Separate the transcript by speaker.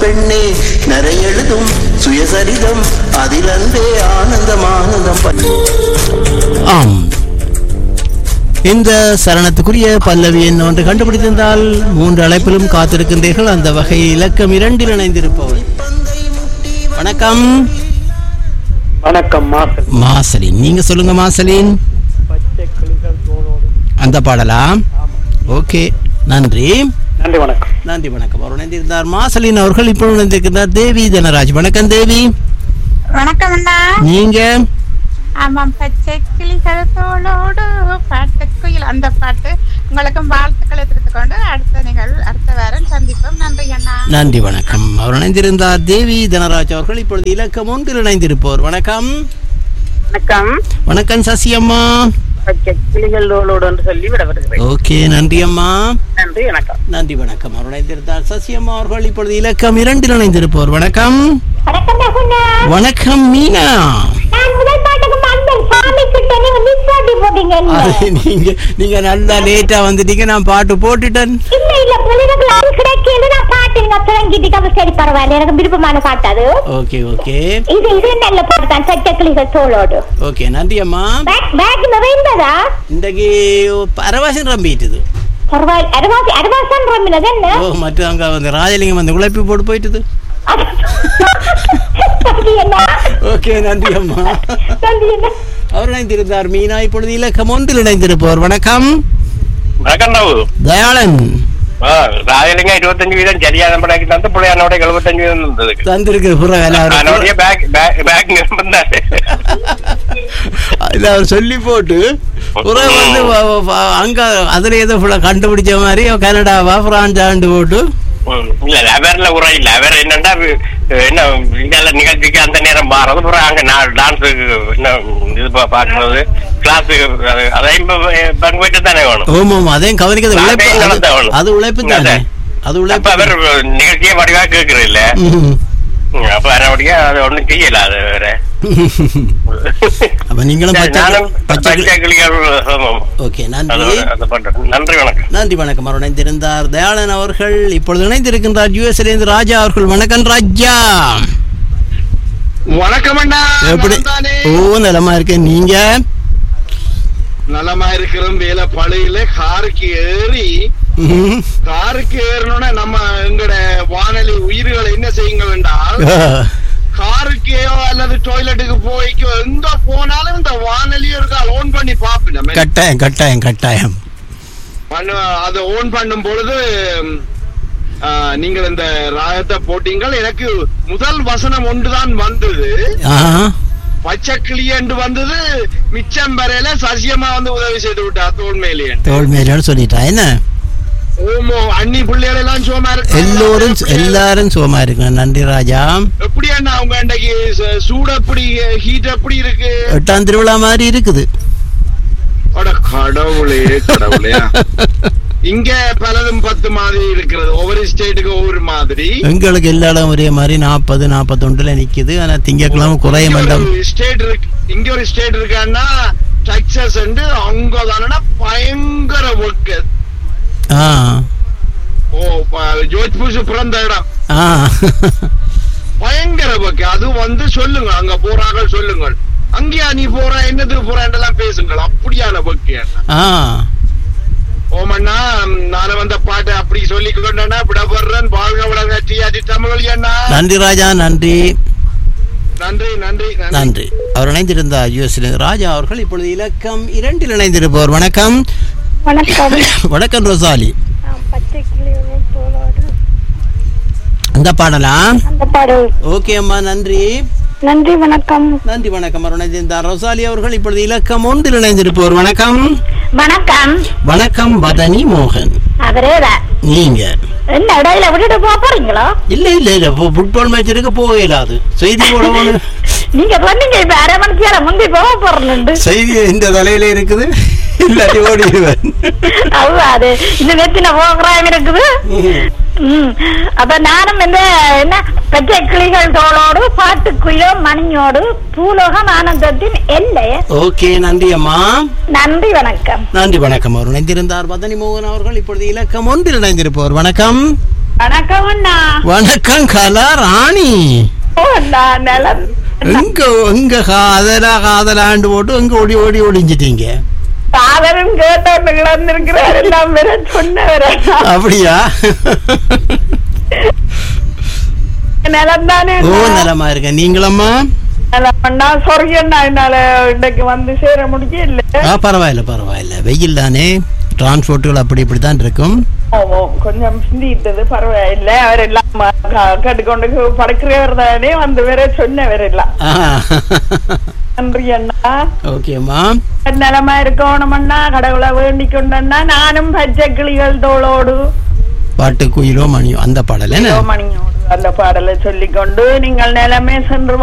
Speaker 1: பெண்ணே நரையெழுதும் சுயசரிதம் அதிலன்றே ஆனந்தம் ஆனந்தம் ப-
Speaker 2: ஆம் இந்த சரணத்துக்குரிய பல்லவி என்ன ஒன்று கண்டுபிடித்திருந்தால் மூன்று அழைப்பிலும் காத்திருக்கின்றீர்கள் அந்த வகை இலக்கம் இரண்டில் இணைந்திருப்பவள் வணக்கம்
Speaker 3: வணக்கம் மாசல்
Speaker 2: மாசலின் நீங்க சொல்லுங்க மாசலின்
Speaker 3: பச்சை கிளிகள் தோளோடு
Speaker 2: அந்த பாடலா ஓகே நன்றி
Speaker 3: நன்றி வணக்கம்
Speaker 2: நன்றி வணக்கம் அவர் இணைந்திருந்தார் மாசலின் அவர்கள் இப்போ இணைந்திருக்கிறார் தேவி தனராஜ் வணக்கம் தேவி
Speaker 4: வணக்கம் அண்ணா
Speaker 2: நீங்க
Speaker 4: ஆமாம் பச்சை கிளிகள் தோளோடு பாட்டு குயில் அந்த பாட்டு உங்களுக்கும் வாழ்த்துக்களை தெரிவித்துக்கொண்டு அடுத்த நிகழ்வு அடுத்த வாரம் சந்திப்போம் நன்றி அண்ணா
Speaker 2: நன்றி வணக்கம் அவர் இணைந்திருந்தார் தேவி தனராஜ் அவர்கள் இப்பொழுது இலக்கம் ஒன்றில் இணைந்திருப்போர் வணக்கம்
Speaker 5: வணக்கம்
Speaker 2: வணக்கம் சசி அம்மா
Speaker 5: பச்சை கிளிகள் தோளோடு என்று சொல்லி விட வருகிறேன்
Speaker 2: ஓகே நன்றி அம்மா
Speaker 5: நன்றி வணக்கம்
Speaker 2: நன்றி வணக்கம் அவர் இணைந்திருந்தார் சசி அம்மா அவர்கள் இப்பொழுது இலக்கம் இரண்டில் இணைந்திருப்போர் வணக்கம்
Speaker 6: வணக்கம் ரகுனா
Speaker 2: வணக்கம் மீனா
Speaker 6: நான் முதல் பாட்டுக்கு வந்தேன் சாமி கிட்ட நீங்க நிப்பாட்டி போட்டீங்க என்ன?
Speaker 2: அது நீங்க நீங்க நல்லா லேட்டா வந்துட்டீங்க நான் பாட்டு போட்டுட்டேன்
Speaker 6: இல்ல இல்ல பொழுதுக்கு அது கிடைக்கல நான் பாட்டு நீங்க தொடங்கிட்டு சரி பரவாயில்ல எனக்கு விருப்பமான பாட்டு அது
Speaker 2: ஓகே ஓகே
Speaker 6: இது இது நல்ல பாட்டு தான் சட்டக்கிளிகள் தோளோடு
Speaker 2: ஓகே நன்றி அம்மா
Speaker 6: பேக் பேக் நிறைந்ததா
Speaker 2: இன்றைக்கு பரவாசம் ரம்பிட்டுது
Speaker 6: பரவாயில்ல அறுபது அறுபது தான் ரம்பினது என்ன
Speaker 2: ஓ மற்ற அங்க வந்து ராஜலிங்கம் வந்து உழைப்பு போட்டு போயிட்டுது
Speaker 6: நன்றி அண்ணா
Speaker 2: ஓகே நன்றி அம்மா
Speaker 6: நன்றி அண்ணா
Speaker 2: அவர் இணைந்திருந்தார் மீனா இப்பொழுது இலக்கம் ஒன்றில் இணைந்திருப்பவர் வணக்கம்
Speaker 7: வணக்கம் ராவு
Speaker 2: தயாளன்
Speaker 7: ஆ, ராஜலிங்கம் இருபத்தஞ்சு வீதம் சரியான படாக்கி தந்து பிள்ளையானோட எழுபத்தஞ்சு வீதம் இருந்ததுக்கு
Speaker 2: தந்திருக்கு புற வேலை
Speaker 7: அதனுடைய பேக் பேக் பேக் நிரம்பினாரு
Speaker 2: இல்ல அவர் சொல்லி போட்டு புற வந்து வ- வ- வ- அங்க அதுல ஏதோ full ஆ கண்டுபிடிச்ச மாதிரி கனடாவா பிரான்ஸ் போட்டு
Speaker 7: ம், இல்ல லெவர்ல உரை இல்ல லெவர் என்னன்னா வி- என்ன இந்தியால நிகழ்ச்சிக்கு அந்த நேரம் மாறது அப்புறம் அங்க நான் டான்ஸுக்கு என்ன இது பா- பார்க்கறது கிளாஸுக்கு அதையும் ப- பங்கு பெற்று தானே வேணும்
Speaker 2: ஓமாம் அதையும் கவனிக்கிறது உழைப்பு
Speaker 7: அதையும்
Speaker 2: அது-
Speaker 7: நடத்த வேணும்.
Speaker 2: அது உழைப்பு தானே அது
Speaker 7: அப்ப
Speaker 2: உழைப்பு
Speaker 7: அவர் நிகழ்ச்சியே வடிவா கேட்கறது இல்ல
Speaker 2: ம்.
Speaker 7: ம், அப்ப அதனுடைய அது ஒண்ணும் செய்யல அது வேற
Speaker 2: அப்ப நீங்களும்
Speaker 7: சரி,
Speaker 2: பச்சை
Speaker 7: நானும்
Speaker 2: பச்சை
Speaker 7: பச்சை கிளிகள் ஆமாம்.
Speaker 2: ஓகே
Speaker 7: அது
Speaker 2: நன்றி
Speaker 7: அதை பண்றேன் நன்றி வணக்கம்
Speaker 2: நன்றி வணக்கம் அவர் இணைந்திருந்தார் தயாளன் அவர்கள் இப்பொழுது இணைந்திருக்கின்றார் யூஎஸ்லேருந்து ராஜா அவர்கள் வணக்கம் ராஜா
Speaker 8: வணக்கம் அண்ணா
Speaker 2: எப்படி
Speaker 8: நலம்தானே?
Speaker 2: ஓ நலமா இருக்கேன் நீங்க
Speaker 8: நலமா இருக்கிறோம் வேலை பழையில காருக்கு ஏறி
Speaker 2: ம்ஹும்.
Speaker 8: காருக்கு ஏறணும்னா நம்ம எங்கட வானொலி உயிர்களை என்ன செய்யுங்கள் என்றால் காருக்கேயோ அல்லது டாய்லெட்டுக்கு போய்க்கோ எங்க போனாலும் இந்த வானொலி இருக்கா ஓன் பண்ணி பாப்பேன் நம்ம
Speaker 2: கட்டாயம் கட்டாயம் கட்டாயம்
Speaker 8: பண்ணு- அதை ஓன் பண்ணும் பொழுது ஆ, நீங்கள் இந்த ராகத்தை போட்டீங்கள் எனக்கு முதல் வசனம் ஒன்றுதான் வந்தது
Speaker 2: ஆஹா.
Speaker 8: பச்சை கிளி என்று வந்தது மிச்சம் வரையில சசியமா வந்து உதவி செய்து விட்டா தோல் மேலேயே
Speaker 2: தோல் மேலான்னு சொல்லிட்டா என்ன
Speaker 8: ஓமோ அண்ணி பிள்ளைகள் எல்லாம் சுகமா இருக்கு
Speaker 2: எல்லோரும் எல்லாரும் சுகமா இருக்கு நன்றி ராஜா
Speaker 8: எப்படி அண்ணா அவங்க அன்றைக்கு ச- சூடு எப்படி ஹீட் எப்படி இருக்கு
Speaker 2: எட்டாம் திருவிழா மாதிரி இருக்குது
Speaker 8: அட கடவுளே கடவுளே இங்க பலதும் பத்து மாதிரி இருக்கிறது ஒவ்வொரு ஸ்டேட்டுக்கு ஒவ்வொரு மாதிரி
Speaker 2: எங்களுக்கு எல்லா இடம் ஒரே மாதிரி நாற்பது நாற்பத்தொண்டுல நிக்குது ஆனா திங்கட்கிழமை குறைய
Speaker 8: இங்க
Speaker 2: மண்டம்
Speaker 8: ஒரு ஸ்டேட் இருக்கு இங்க ஒரு ஸ்டேட் இருக்கான்னா டெக்சஸ் அங்க தானே பயங்கர ஒர்க்
Speaker 2: ஆ
Speaker 8: ஓ ப- ஜோத்பூர் பிறந்த இடம்
Speaker 2: ஆ
Speaker 8: பயங்கர ஒர்க் அது வந்து சொல்லுங்க அங்க போறாங்க சொல்லுங்கள் அங்கேயா நீ போற என்னதுக்கு போறேன்லாம் பேசுங்கள் அப்படியான ஒர்க்
Speaker 2: ஆ
Speaker 8: ஓமண்ணா நானும் வந்த பாட்டு அப்படி சொல்லி கொண்டேன்னா விடப்படுறேன் வாழ்க வளங்க டிஆர்டி தமிழ் அண்ணா
Speaker 2: நன்றி ராஜா நன்றி
Speaker 8: நன்றி நன்றி நன்றி
Speaker 2: நன்றி அவர் இணைந்திருந்தார் யூஎஸ்ல ராஜா அவர்கள் இப்பொழுது இலக்கம் இரண்டில் இணைந்திருப்பவர் வணக்கம்
Speaker 6: வணக்கம்
Speaker 2: வணக்கம் ரோசாலி
Speaker 6: நான் பச்சை கிளிகள் தோளோடு
Speaker 2: அந்த பாடலாம்
Speaker 6: அந்த பாடு
Speaker 2: ஓகே அம்மா நன்றி
Speaker 6: நன்றி வணக்கம்
Speaker 2: நன்றி வணக்கம் அவர் இணைந்திருந்தார் ரோசாலி அவர்கள் இப்பொழுது இலக்கம் ஒன்றில் இணைந்திருப்பவர் வணக்கம்
Speaker 6: வணக்கம்
Speaker 2: வணக்கம் வதனி மோகன்
Speaker 6: அவரேதான்
Speaker 2: நீங்க
Speaker 6: என்ன இடையில விட்டுட்டு போக போறீங்களா
Speaker 2: இல்ல இல்ல இல்ல ஃபு- ஃபுட்பால் மேட்ச் இருக்க போக இயலாது செய்தி போட
Speaker 6: நீங்க சொன்னீங்க இப்ப அரை மணி நேரம் முந்தி போக போறேன்னு
Speaker 2: செய்தி இந்த தலையில இருக்குது இல்லாட்டி ஓடிடுவேன்
Speaker 6: அதுதான் அது இந்த நெத்தின போகிறாங்க இருக்குது ம் அப்ப நானும் இந்த என்ன பச்சை கிளிகள் தோளோடு பாட்டுக்குயிலோ மணியோடு பூலோகம் ஆனந்தத்தின் எல்லை
Speaker 2: ஓகே நன்றி அம்மா
Speaker 6: நன்றி வணக்கம்
Speaker 2: நன்றி வணக்கம் அவர் இணைந்திருந்தார் வதனி மோகன் அவர்கள் இப்பொழுது இலக்கம் ஒன்றில் இணைந்திருப்பவர் வணக்கம்
Speaker 6: வணக்கம் அண்ணா
Speaker 2: வணக்கம் கலா ராணி
Speaker 6: ஓ அண்ணா நலம்
Speaker 2: எங்க எங்க காதலா காதலாண்டு போட்டு எங்க ஓடி ஓடி ஒளிஞ்சிட்டீங்க
Speaker 6: காதலும் கேட்டு கிடந்திருக்கிறார் எல்லாம் வேற சொன்னவர்
Speaker 2: அப்படியா
Speaker 6: நலம் தானே
Speaker 2: ஓ நலமா இருக்க நீங்களம்மா
Speaker 6: நலம் அண்ணா சொரி அண்ணா என்னால இன்னைக்கு வந்து சேர முடியல
Speaker 2: ஆ பரவாயில்ல பரவாயில்ல வெயில் தானே டிரான்ஸ்போர்ட்டுகள் அப்படி இப்படி தான் இருக்கும்
Speaker 6: ஓ, ஓ, கொஞ்சம் சிந்திட்டது பரவாயில்ல அவர் எல்லாம் க- கேட்டுக்கொண்டு படுக்கிறவர் தானே வந்து வேற சொன்னவர் எல்லாம்
Speaker 2: ஆ
Speaker 6: நன்றி அண்ணா
Speaker 2: ஓகேம்மா
Speaker 6: நலமா இருக்கணும் அண்ணா கடவுளை வேண்டிக் கொண்டண்ணா நானும் பச்சை கிளிகள் தோளோடு
Speaker 2: பாட்டு குயிலோ மணியோ அந்த பாடல் என்ன
Speaker 6: மணியோடு அந்த பாடலை சொல்லிக்கொண்டு நீங்கள் நிலமே சென்று